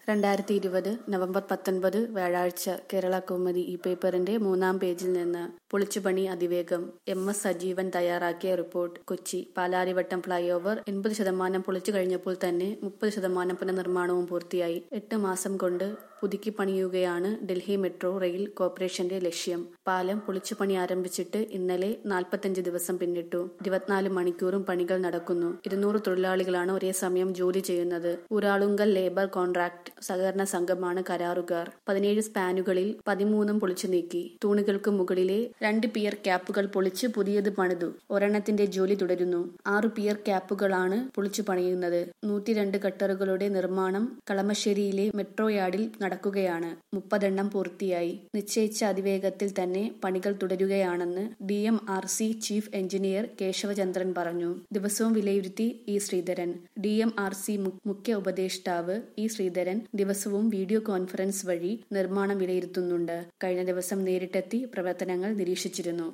രണ്ടായിരത്തി ഇരുപത് നവംബർ പത്തൊൻപത് വ്യാഴാഴ്ച കേരള കൗമുദി ഈ പേപ്പറിന്റെ മൂന്നാം പേജിൽ നിന്ന് പൊളിച്ചുപണി അതിവേഗം എം എസ് സജീവൻ തയ്യാറാക്കിയ report Kochi Palarivattom flyover എൺപത് ശതമാനം പൊളിച്ചു കഴിഞ്ഞപ്പോൾ തന്നെ മുപ്പത് ശതമാനം പുനർനിർമ്മാണവും പൂർത്തിയായി എട്ട് മാസം കൊണ്ട് പുതുക്കി പണിയുകയാണ് ഡൽഹി മെട്രോ റെയിൽ കോർപ്പറേഷന്റെ ലക്ഷ്യം പാലം പൊളിച്ചു പണി ആരംഭിച്ചിട്ട് ഇന്നലെ നാൽപ്പത്തഞ്ച് ദിവസം പിന്നിട്ടു ഇരുപത്തിനാല് മണിക്കൂറും പണികൾ നടക്കുന്നു ഇരുന്നൂറ് തൊഴിലാളികളാണ് ഒരേ സമയം ജോലി ചെയ്യുന്നത് ഊരാളുങ്കൽ ലേബർ കോൺട്രാക്ട് സഹകരണ സംഘമാണ് കരാറുകാർ പതിനേഴ് സ്പാനുകളിൽ പതിമൂന്നും പൊളിച്ചു നീക്കി തൂണുകൾക്ക് മുകളിലെ രണ്ട് പിയർ ക്യാപ്പുകൾ പൊളിച്ച് പുതിയത് പണിതു ഒരെണ്ണത്തിന്റെ ജോലി തുടരുന്നു ആറു പിയർ ക്യാപ്പുകളാണ് പൊളിച്ചു പണിയുന്നത് നൂറ്റിരണ്ട് കട്ടറുകളുടെ നിർമ്മാണം കളമശ്ശേരിയിലെ മെട്രോ യാർഡിൽ നടക്കുകയാണ് മുപ്പതെണ്ണം പൂർത്തിയായി നിശ്ചയിച്ച അതിവേഗത്തിൽ തന്നെ പണികൾ തുടരുകയാണെന്ന് D M R C chief engineer Keshavachandran പറഞ്ഞു ദിവസവും വിലയിരുത്തി E Sreedharan D M R C മുഖ്യ ഉപദേഷ്ടാവ് ഇ ശ്രീധരൻ ദിവസവും വീഡിയോ കോൺഫറൻസ് വഴി നിർമ്മാണം വിലയിരുത്തുന്നുണ്ട് കഴിഞ്ഞ ദിവസം നേരിട്ടെത്തി പ്രവർത്തനങ്ങൾ നിരീക്ഷിച്ചിരുന്നു